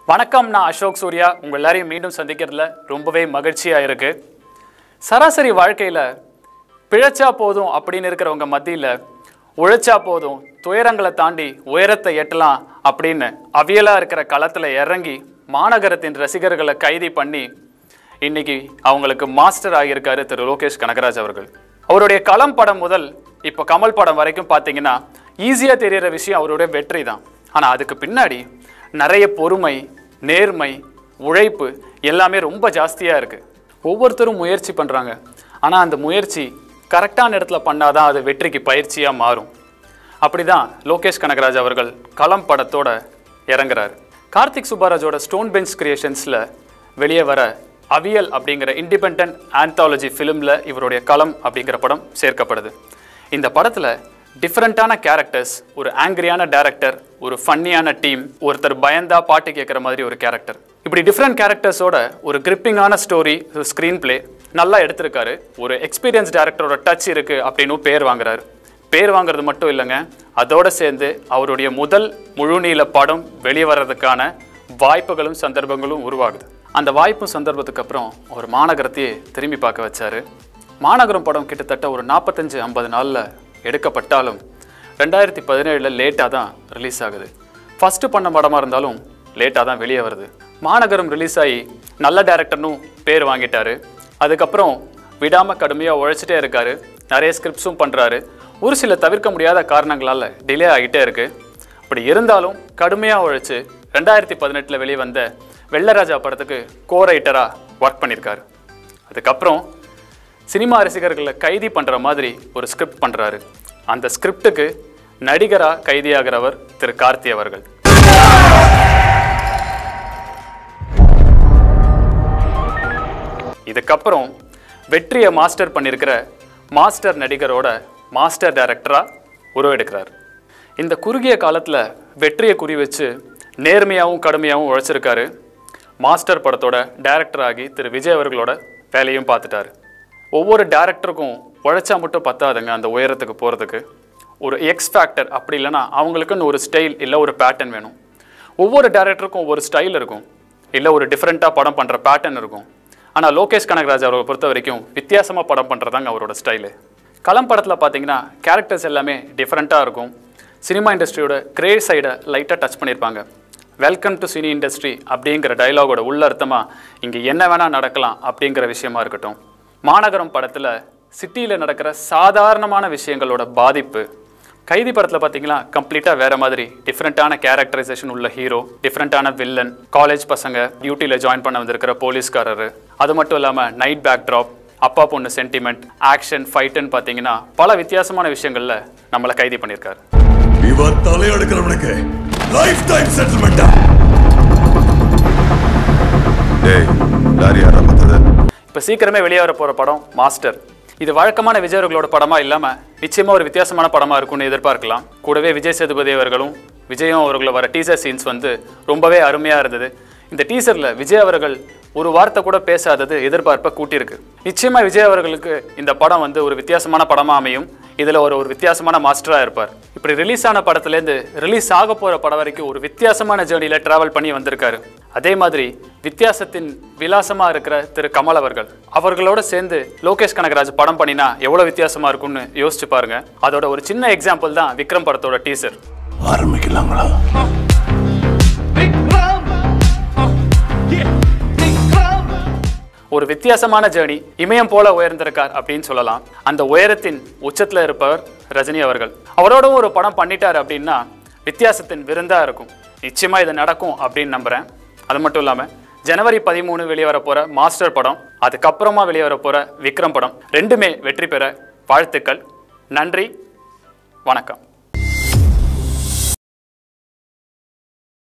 வணக்கம் நான் அசோக் சூர்யா உங்கள் எல்லாரையும் மீண்டும் சந்திக்கிறதுல ரொம்பவே மகிழ்ச்சியாக இருக்கு சராசரி வாழ்க்கையில் பிழைச்சா போதும் அப்படின்னு இருக்கிறவங்க மத்தியில் உழைச்சா போதும் துயரங்களை தாண்டி உயரத்தை எட்டலாம் அப்படின்னு அவியலாக இருக்கிற களத்தில் இறங்கி மாநகரத்தின் ரசிகர்களை கைதி பண்ணி இன்னைக்கு அவங்களுக்கு மாஸ்டர் ஆகியிருக்காரு திரு லோகேஷ் கனகராஜ் அவர்கள் அவருடைய களம் படம் முதல் இப்போ கமல் படம் வரைக்கும் பார்த்தீங்கன்னா ஈஸியாக தெரியிற விஷயம் அவருடைய வெற்றி தான் ஆனால் அதுக்கு பின்னாடி நிறைய பொறுமை நேர்மை உழைப்பு எல்லாமே ரொம்ப ஜாஸ்தியாக இருக்குது ஒவ்வொருத்தரும் முயற்சி பண்ணுறாங்க ஆனால் அந்த முயற்சி கரெக்டான இடத்துல பண்ணாதான் அது வெற்றிக்கு பயிற்சியாக மாறும் அப்படிதான் லோகேஷ் கனகராஜ் அவர்கள் களம் படத்தோட இறங்குறாரு கார்த்திக் சுப்பாராஜோட ஸ்டோன் பெஞ்ச் கிரியேஷன்ஸில் வெளியே வர அவியல் அப்படிங்கிற இண்டிபெண்ட் ஆந்தாலஜி ஃபிலிமில் இவருடைய களம் அப்படிங்கிற படம் சேர்க்கப்படுது இந்த படத்தில் டிஃப்ரெண்ட்டான கேரக்டர்ஸ் ஒரு ஆங்கிரியான டேரக்டர் ஒரு ஃபன்னியான டீம் ஒருத்தர் பயந்தா பாட்டு கேட்குற மாதிரி ஒரு கேரக்டர் இப்படி டிஃப்ரெண்ட் கேரக்டர்ஸோட ஒரு கிரிப்பிங்கான ஸ்டோரி ஸ்க்ரீன் ப்ளே நல்லா எடுத்திருக்காரு ஒரு எக்ஸ்பீரியன்ஸ் டேரக்டரோட டச் இருக்கு அப்படின்னு பேர் வாங்குறாரு பேர் வாங்குறது மட்டும் இல்லைங்க அதோட சேர்ந்து அவருடைய முதல் முழுநீள படம் வெளியே வர்றதுக்கான வாய்ப்புகளும் சந்தர்ப்பங்களும் உருவாகுது அந்த வாய்ப்பும் சந்தர்ப்பத்துக்கு அப்புறம் ஒரு மாநகரத்தையே திரும்பி பார்க்க வச்சாரு மாநகரம் படம் கிட்டத்தட்ட ஒரு நாற்பத்தஞ்சு ஐம்பது நாளில் எடுக்கப்பட்டாலும் ரெண்டாயிரத்தி பதினேழில் லேட்டாக தான் ரிலீஸ் ஆகுது ஃபஸ்ட்டு பண்ண படமாக இருந்தாலும் லேட்டாக தான் வெளியே வருது மாநகரம் ரிலீஸ் ஆகி நல்ல டேரக்டர்னும் பேர் வாங்கிட்டாரு அதுக்கப்புறம் விடாமல் கடுமையாக உழைச்சிட்டே இருக்காரு நிறைய ஸ்கிரிப்ட்ஸும் பண்ணுறாரு ஒரு சில தவிர்க்க முடியாத காரணங்களால் டிலே ஆகிட்டே இருக்கு அப்படி இருந்தாலும் கடுமையாக உழைச்சு ரெண்டாயிரத்தி பதினெட்டில் வெளியே வந்த வெள்ளராஜா படத்துக்கு கோ ரைட்டராக ஒர்க் பண்ணியிருக்காரு அதுக்கப்புறம் சினிமா ரசிகர்களை கைதி பண்ணுற மாதிரி ஒரு ஸ்கிரிப்ட் பண்ணுறாரு அந்த ஸ்கிரிப்டுக்கு நடிகராக கைதியாகிறவர் திரு கார்த்தி அவர்கள் இதுக்கப்புறம் வெற்றியை மாஸ்டர் பண்ணியிருக்கிற மாஸ்டர் நடிகரோட மாஸ்டர் டைரக்டராக உருவெடுக்கிறார் இந்த குறுகிய காலத்தில் வெற்றியை குறி வச்சு நேர்மையாகவும் கடுமையாகவும் உழைச்சிருக்காரு மாஸ்டர் படத்தோட டைரக்டர் ஆகி திரு விஜய் அவர்களோட வேலையும் பார்த்துட்டாரு ஒவ்வொரு டேரக்டருக்கும் உழைச்சா மட்டும் பத்தாதுங்க அந்த உயரத்துக்கு போகிறதுக்கு ஒரு எக்ஸ் ஃபேக்டர் அப்படி இல்லைன்னா அவங்களுக்குன்னு ஒரு ஸ்டைல் இல்லை ஒரு பேட்டர்ன் வேணும் ஒவ்வொரு டேரக்டருக்கும் ஒவ்வொரு ஸ்டைல் இருக்கும் இல்லை ஒரு டிஃப்ரெண்ட்டாக படம் பண்ணுற பேட்டர்ன் இருக்கும் ஆனால் லோகேஷ் கனகராஜ் அவரை பொறுத்த வரைக்கும் வித்தியாசமாக படம் பண்ணுறதாங்க அவரோட ஸ்டைலு களம் படத்தில் பார்த்தீங்கன்னா கேரக்டர்ஸ் எல்லாமே டிஃப்ரெண்ட்டாக இருக்கும் சினிமா இண்டஸ்ட்ரியோட கிரே சைடை லைட்டாக டச் பண்ணியிருப்பாங்க வெல்கம் டு சினி இண்டஸ்ட்ரி அப்படிங்கிற டயலாகோட உள்ளர்த்தமாக இங்கே என்ன வேணால் நடக்கலாம் அப்படிங்கிற விஷயமா இருக்கட்டும் மாநகரம் படத்தில் சிட்டியில் நடக்கிற சாதாரணமான விஷயங்களோட பாதிப்பு கைதி படத்தில் பார்த்தீங்கன்னா கம்ப்ளீட்டாக வேற மாதிரி டிஃப்ரெண்ட்டான கேரக்டரைசேஷன் உள்ள ஹீரோ டிஃப்ரெண்ட்டான வில்லன் காலேஜ் பசங்க டியூட்டியில் ஜாயின் பண்ண வந்திருக்கிற போலீஸ்காரரு அது மட்டும் இல்லாமல் நைட் பேக் ட்ராப் அப்பா பொண்ணு சென்டிமெண்ட் ஆக்ஷன் ஃபைட்டுன்னு பார்த்தீங்கன்னா பல வித்தியாசமான விஷயங்களில் நம்மளை கைதி பண்ணியிருக்காரு இவர் தலையெடுக்கிறவனுக்கு லைஃப் டைம் செட்டில்மெண்டா டேய் லாரி யாரா பார்த்தது இப்போ சீக்கிரமே வெளியே வர போகிற படம் மாஸ்டர் இது வழக்கமான விஜய் அவர்களோட படமாக இல்லாமல் நிச்சயமாக ஒரு வித்தியாசமான படமாக இருக்கும்னு எதிர்பார்க்கலாம் கூடவே விஜய் சேதுபதி அவர்களும் விஜயும் அவர்களும் வர டீசர் சீன்ஸ் வந்து ரொம்பவே அருமையாக இருந்தது இந்த டீசரில் விஜய் அவர்கள் ஒரு வார்த்தை கூட பேசாதது எதிர்பார்ப்பை கூட்டியிருக்கு நிச்சயமாக விஜய் அவர்களுக்கு இந்த படம் வந்து ஒரு வித்தியாசமான படமாக அமையும் இதில் ஒரு ஒரு வித்தியாசமான மாஸ்டராக இருப்பார் இப்படி ரிலீஸ் ஆன படத்துலேருந்து ரிலீஸ் ஆக போகிற படம் வரைக்கும் ஒரு வித்தியாசமான ஜேர்னியில் ட்ராவல் பண்ணி வந்திருக்காரு அதே மாதிரி வித்தியாசத்தின் விலாசமாக இருக்கிற திரு கமல் அவர்கள் அவர்களோட சேர்ந்து லோகேஷ் கனகராஜ் படம் பண்ணினா எவ்வளோ வித்தியாசமாக இருக்கும்னு யோசிச்சு பாருங்க அதோட ஒரு சின்ன எக்ஸாம்பிள் தான் விக்ரம் படத்தோட டீசர் ஆரம்பிக்கலாங்களா ஒரு வித்தியாசமான ஜேர்னி இமயம் போல உயர்ந்திருக்கார் அப்படின்னு சொல்லலாம் அந்த உயரத்தின் உச்சத்தில் இருப்பவர் ரஜினி அவர்கள் அவரோடவும் ஒரு படம் பண்ணிட்டார் அப்படின்னா வித்தியாசத்தின் விருந்தா இருக்கும் நிச்சயமா இது நடக்கும் அப்படின்னு நம்புறேன் அது மட்டும் இல்லாமல் ஜனவரி பதிமூணு வெளியே வர போற மாஸ்டர் படம் அதுக்கப்புறமா வெளியே வர போற விக்ரம் படம் ரெண்டுமே வெற்றி பெற வாழ்த்துக்கள் நன்றி வணக்கம்